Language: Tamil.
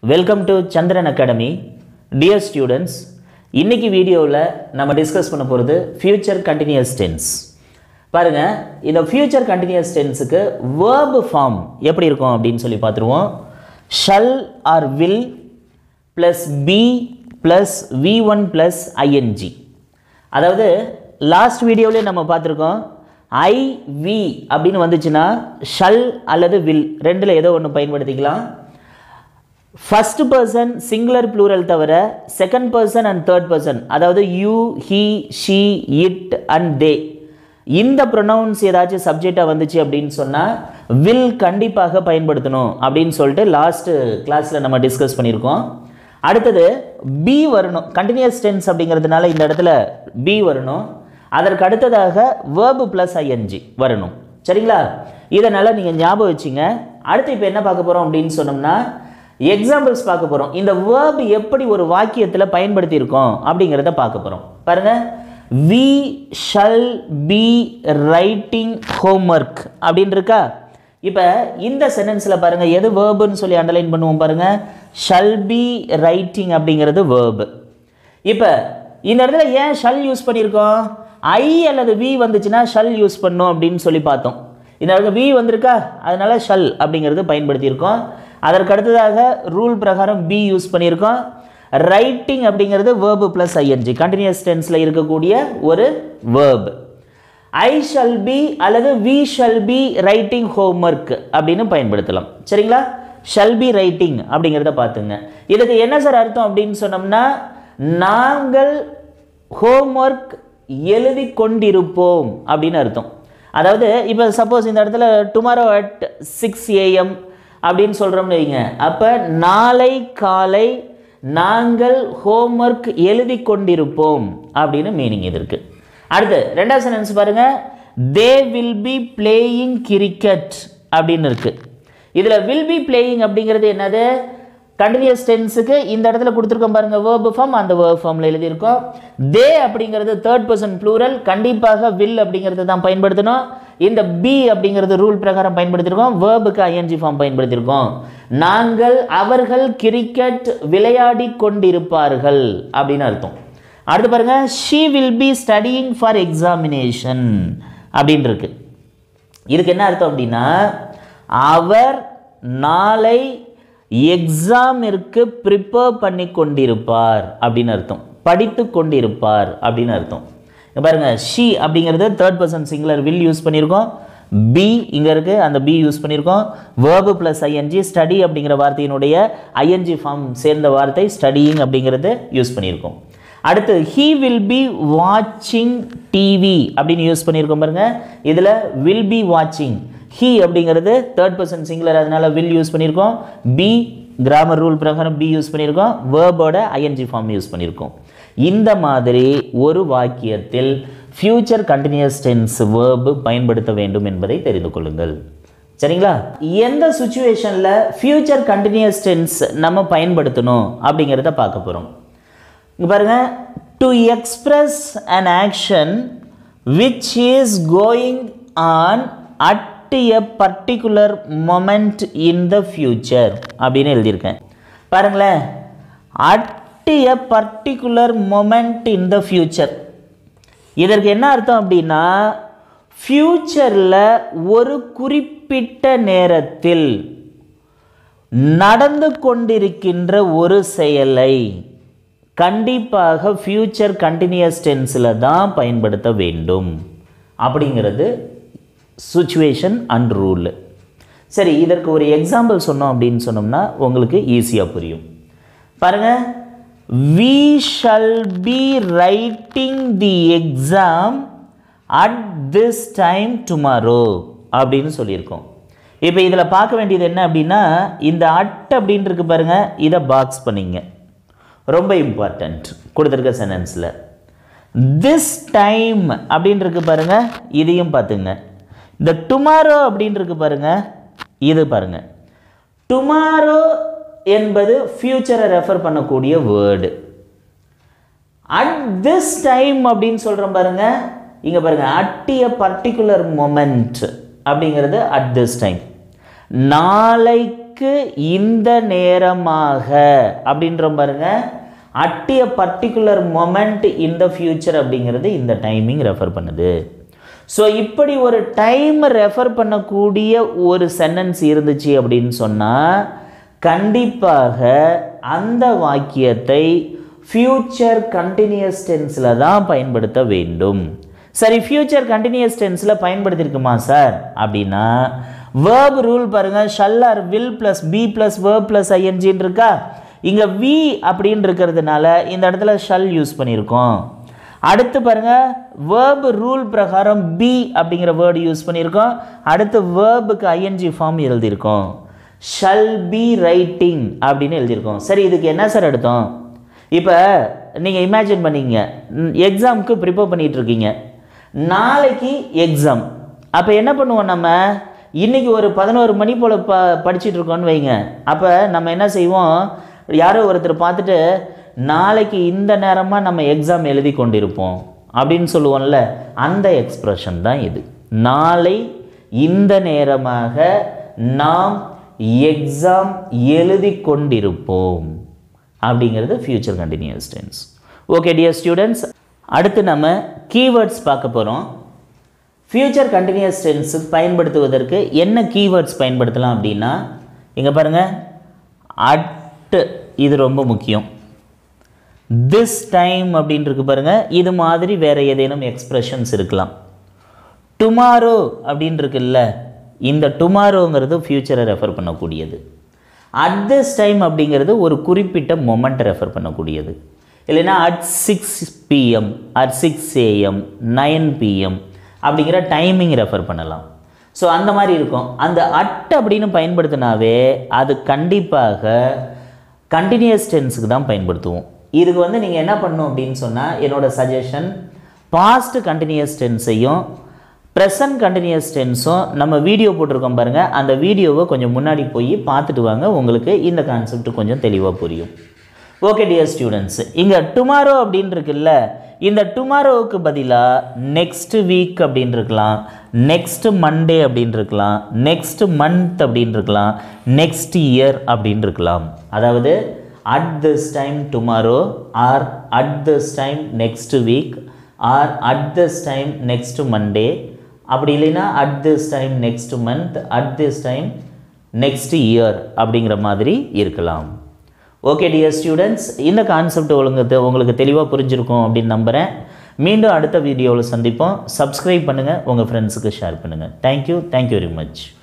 welcome to Chandran academy dear students இன்னைக்கு வீடியோவில் நம்ம டிஸ்கஸ் பண்ண போகிறது ஃபியூச்சர் கண்டினியூஸ் டென்ஸ் பாருங்க இந்த ஃபியூச்சர் கண்டினியூஸ் டென்ஸுக்கு வேர்பு ஃபார்ம் எப்படி இருக்கும் அப்படின்னு சொல்லி பார்த்துருவோம் shall or will plus be plus V one plus ING அதாவது லாஸ்ட் வீடியோவிலே நம்ம பார்த்துருக்கோம் ஐ வி அப்படின்னு வந்துச்சுன்னா ஷல் அல்லது வில் ரெண்டில் ஏதோ ஒன்று பயன்படுத்திக்கலாம் ஃபர்ஸ்ட் பர்சன் சிங்குலர் ப்ளூரல் தவிர second person and third person அதாவது you he she it and they இந்த ப்ரொனவுன்ஸ் ஏதாச்சும் சப்ஜெக்டாக வந்துச்சு அப்படின்னு சொன்னால் வில் கண்டிப்பாக பயன்படுத்தணும் அப்படின்னு சொல்லிட்டு லாஸ்ட்டு கிளாஸில் நம்ம டிஸ்கஸ் பண்ணியிருக்கோம் அடுத்தது பி வரணும் கண்டினியூஸ் டென்ஸ் அப்படிங்கிறதுனால இந்த இடத்துல பி வரணும் அதற்கு அடுத்ததாக வேர்பு ப்ளஸ் ஐஎன்ஜி வரணும் சரிங்களா இதனால் நீங்கள் ஞாபகம் வச்சுங்க அடுத்து இப்போ என்ன பார்க்க போகிறோம் அப்படின்னு சொன்னோம்னா எக்ஸாம்பிள்ஸ் பார்க்க போகிறோம் இந்த வேர்ப் எப்படி ஒரு வாக்கியத்தில் பயன்படுத்தி இருக்கோம் அப்படிங்கிறத பார்க்க போகிறோம் பாருங்க we shall be writing homework அப்படின்னு இருக்கா இப்போ இந்த சென்டென்ஸில் பாருங்கள் எது வேர்புன்னு சொல்லி அண்டர்லைன் பண்ணுவோம் பாருங்கள் ஷல் பி ரைட்டிங் அப்படிங்கிறது வேர்பு இப்போ இந்த இடத்துல ஏன் ஷல் யூஸ் பண்ணியிருக்கோம் ஐ அல்லது வி வந்துச்சுன்னா ஷல் யூஸ் பண்ணும் அப்படின்னு சொல்லி பார்த்தோம் இந்த இடத்துல வி வந்திருக்கா அதனால ஷல் அப்படிங்கிறது பயன்படுத்தியிருக்கோம் அதற்கு அடுத்ததாக ரூல் பிரகாரம் பி யூஸ் பண்ணியிருக்கோம் ரைட்டிங் அப்படிங்கிறது வேர்பு ப்ளஸ் ஐஎன்ஜி கண்டினியூஸ் டென்ஸில் இருக்கக்கூடிய ஒரு வேர்ப் ஐ ஷல் பி அல்லது we shall be writing homework அப்படின்னு பயன்படுத்தலாம் சரிங்களா ஷல் பி ரைட்டிங் அப்படிங்கிறத பார்த்துங்க இதுக்கு என்ன சார் அர்த்தம் அப்படின்னு சொன்னோம்னா நாங்கள் ஹோம்ஒர்க் எழுதி கொண்டிருப்போம் அப்படின்னு அர்த்தம் அதாவது இப்போ சப்போஸ் இந்த இடத்துல டுமாரோ அட் சிக்ஸ் ஏஎம் அப்படின்னு சொல்கிறோம்னு வைங்க அப்போ நாளை காலை நாங்கள் ஹோம்ஒர்க் எழுதி கொண்டிருப்போம் அப்படின்னு மீனிங் இது இருக்குது அடுத்து ரெண்டாவது சென்டென்ஸ் பாருங்க they will be playing cricket அப்படின்னு இருக்கு இதில் வில் பி பிளேயிங் அப்படிங்கிறது என்னது கண்டினியூஸ் டென்ஸுக்கு இந்த இடத்துல கொடுத்துருக்கோம் பாருங்க வேர்பு ஃபார்ம் அந்த வேர்ப் ஃபார்மில் எழுதியிருக்கோம் தே அப்படிங்கிறது தேர்ட் பர்சன் ப்ளூரல் கண்டிப்பாக வில் அப்படிங்கிறது தான் பயன்படுத்தணும் இந்த பி அப்படிங்கிறது ரூல் பிரகாரம் பயன்படுத்தியிருக்கோம் வேர்புக்கு ஐஎன்ஜி ஃபார்ம் பயன்படுத்தியிருக்கோம் நாங்கள் அவர்கள் கிரிக்கெட் விளையாடி கொண்டிருப்பார்கள் அப்படின்னு அர்த்தம் அடுத்து பாருங்க she will be studying for examination அப்படின்னு இருக்கு இதுக்கு என்ன அர்த்தம் அப்படின்னா அவர் நாளை எக்ஸாமிற்கு ப்ரிப்பேர் பண்ணி கொண்டிருப்பார் அப்படின்னு அர்த்தம் படித்து கொண்டிருப்பார் அப்படின்னு அர்த்தம் இங்க பாருங்க ஷீ அப்படிங்கிறது third person singular will use பண்ணியிருக்கோம் பி இங்கே இருக்குது அந்த பி யூஸ் பண்ணியிருக்கோம் வேர்பு ப்ளஸ் ஐஎன்ஜி ஸ்டடி அப்படிங்கிற வார்த்தையினுடைய ஐஎன்ஜி ஃபார்ம் சேர்ந்த வார்த்தை ஸ்டடியிங் அப்படிங்கிறது யூஸ் பண்ணியிருக்கோம் அடுத்து ஹீ வில் பி வாட்சிங் டிவி அப்படின்னு யூஸ் பண்ணியிருக்கோம் பாருங்க இதில் வில் பி வாட்சிங் ஹீ அப்படிங்கிறது தேர்ட் பர்சன் சிங்குலர் அதனால வில் யூஸ் பண்ணியிருக்கோம் பி கிராமர் ரூல் பிரகாரம் பி யூஸ் பண்ணியிருக்கோம் வேர்போட ஐஎன்ஜி ஃபார்ம் யூஸ் பண்ணியிருக்கோம் இந்த மாதிரி ஒரு வாக்கியத்தில் ஃபியூச்சர் கண்டினியூஸ் டென்ஸ் வேர்பு பயன்படுத்த வேண்டும் என்பதை தெரிந்து கொள்ளுங்கள் சரிங்களா எந்த சுச்சுவேஷனில் ஃபியூச்சர் கண்டினியூஸ் டென்ஸ் நம்ம பயன்படுத்தணும் அப்படிங்கிறத பார்க்க போகிறோம் இங்க பாருங்க to express an action which is going on at a particular moment in the future அப்படின்னு எழுதியிருக்கேன் பாருங்களேன் at a particular moment in the future இதற்கு என்ன அர்த்தம் அப்படின்னா ஃபியூச்சரில் ஒரு குறிப்பிட்ட நேரத்தில் நடந்து கொண்டிருக்கின்ற ஒரு செயலை கண்டிப்பாக ஃபியூச்சர் கண்டினியூஸ் டென்ஸில் தான் பயன்படுத்த வேண்டும் அப்படிங்கிறது சுச்சுவேஷன் அண்ட் ரூல் சரி இதற்கு ஒரு எக்ஸாம்பிள் சொன்னோம் அப்படின்னு சொன்னோம்னா உங்களுக்கு ஈஸியாக புரியும் பாருங்க we shall be writing the exam at this time tomorrow அப்படின்னு சொல்லியிருக்கோம் இப்போ இதில் பார்க்க வேண்டியது என்ன அப்படின்னா இந்த அட் அப்படின்னு இருக்கு பாருங்க இதை பாக்ஸ் பண்ணிங்க ரொம்ப இம்பார்ட்டண்ட் கொடுத்துருக்க சென்டென்ஸில் திஸ் டைம் அப்படின்னு இருக்கு பாருங்க இதையும் பார்த்துங்க இந்த டுமாரோ அப்படின்னு இருக்கு பாருங்க இது பாருங்க டுமாரோ என்பது ஃபியூச்சரை ரெஃபர் பண்ணக்கூடிய வேர்டு அட் திஸ் டைம் அப்படின்னு சொல்கிறோம் பாருங்க இங்கே பாருங்க அட் எ பர்டிகுலர் மொமெண்ட் அப்படிங்கிறது அட் திஸ் டைம் நாளைக்கு இன்றைக்கு இந்த நேரமாக அப்படின்ற பாருங்க at a particular moment in the future அப்படிங்கிறது இந்த டைமிங் ரெஃபர் பண்ணுது ஸோ இப்படி ஒரு டைம் ரெஃபர் பண்ணக்கூடிய ஒரு சென்டென்ஸ் இருந்துச்சு அப்படின்னு சொன்னால் கண்டிப்பாக அந்த வாக்கியத்தை ஃபியூச்சர் கண்டினியூஸ் டென்ஸில் தான் பயன்படுத்த வேண்டும் சரி ஃபியூச்சர் கண்டினியூஸ் டென்ஸில் பயன்படுத்தியிருக்குமா சார் அப்படின்னா வேர்ப் ரூல் பாருங்கள் shall or will plus be plus verb plus ஐஎன்ஜின்னு இருக்கா இங்கே வி அப்படின்னு இருக்கிறதுனால இந்த இடத்துல ஷல் யூஸ் பண்ணியிருக்கோம் அடுத்து பாருங்க வேர்ப் ரூல் பிரகாரம் பி அப்படிங்கிற வேர்டு யூஸ் பண்ணியிருக்கோம் அடுத்து வேர்புக்கு ஐஎன்ஜி ஃபார்ம் எழுதியிருக்கோம் ஷல் பி ரைட்டிங் அப்படின்னு எழுதியிருக்கோம் சரி இதுக்கு என்ன சார் எடுத்தோம் இப்போ நீங்கள் இமேஜின் பண்ணீங்க எக்ஸாமுக்கு ப்ரிப்பேர் பண்ணிட்டு இருக்கீங்க நாளைக்கு எக்ஸாம் அப்போ என்ன பண்ணுவோம் நம்ம இன்னைக்கு ஒரு பதினோரு மணி போல் ப படிச்சுட்டு இருக்கோம்னு வைங்க அப்போ நம்ம என்ன செய்வோம் யாரோ ஒருத்தர் பார்த்துட்டு நாளைக்கு இந்த நேரமாக நம்ம எக்ஸாம் எழுதி கொண்டிருப்போம் அப்படின்னு சொல்லுவோம்ல அந்த எக்ஸ்பிரஷன் தான் இது நாளை இந்த நேரமாக நாம் எக்ஸாம் எழுதி கொண்டிருப்போம் அப்படிங்கிறது future continuous tense okay dear students அடுத்து நம்ம கீவேர்ட்ஸ் பார்க்க போகிறோம் ஃபியூச்சர் கண்டினியூஸ் டென்ஸ் பயன்படுத்துவதற்கு என்ன கீவேர்ட்ஸ் பயன்படுத்தலாம் அப்படின்னா இங்கே பாருங்கள் அட் இது ரொம்ப முக்கியம் திஸ் டைம் அப்படின்னு இருக்கு பாருங்க இது மாதிரி வேறு ஏதேனும் எக்ஸ்பிரஷன்ஸ் இருக்கலாம் டுமாரோ அப்படின்னு இருக்குல்ல இந்த டுமாரோங்கிறது ஃப்யூச்சரை ரெஃபர் பண்ணக்கூடியது அட் திஸ் டைம் அப்படிங்கிறது ஒரு குறிப்பிட்ட மொமெண்ட்டை ரெஃபர் பண்ணக்கூடியது இல்லைன்னா at six PM at six AM nine PM அப்படிங்கிற டைமிங் ரெஃபர் பண்ணலாம் ஸோ அந்த மாதிரி இருக்கும் அந்த அட் அப்படின்னு பயன்படுத்தினாவே அது கண்டிப்பாக கண்டினியூஸ் டென்ஸுக்கு தான் பயன்படுத்துவோம் இதுக்கு வந்து நீங்கள் என்ன பண்ணணும் அப்படின்னு சொன்னால் என்னோட சஜஷன் பாஸ்ட் கண்டினியூஸ் டென்ஸையும் ப்ரெசன்ட் கண்டினியூஸ் டென்ஸும் நம்ம வீடியோ போட்டிருக்கோம் பாருங்கள் அந்த வீடியோவை கொஞ்சம் முன்னாடி போய் பார்த்துட்டு வாங்க உங்களுக்கு இந்த கான்செப்ட் கொஞ்சம் தெளிவாக புரியும் ஓகே டியர் ஸ்டூடெண்ட்ஸ் இங்கே டுமாரோ அப்படின்னு இருக்குல்ல இந்த டுமாரோவுக்கு பதிலாக நெக்ஸ்ட் வீக் அப்படின்னு இருக்கலாம் நெக்ஸ்ட் மண்டே அப்படின்னு இருக்கலாம் நெக்ஸ்ட் மந்த் அப்படின்னு இருக்கலாம் நெக்ஸ்ட் இயர் அப்படின்னு இருக்கலாம் அதாவது at this time tomorrow or at this time next week or at this time next Monday அப்படி இல்லைன்னா at this time next month at this time next year அப்படிங்கிற மாதிரி இருக்கலாம் ஓகே டியர் ஸ்டூடெண்ட்ஸ் இந்த கான்செப்ட் உங்களுக்கு உங்களுக்கு தெளிவாக புரிஞ்சிருக்கும் அப்படின்னு நம்புகிறேன் மீண்டும் அடுத்த வீடியோவில் சந்திப்போம் சப்ஸ்கிரைப் பண்ணுங்கள் உங்கள் ஃப்ரெண்ட்ஸுக்கு ஷேர் பண்ணுங்கள் தேங்க்யூ தேங்க்யூ வெரி மச்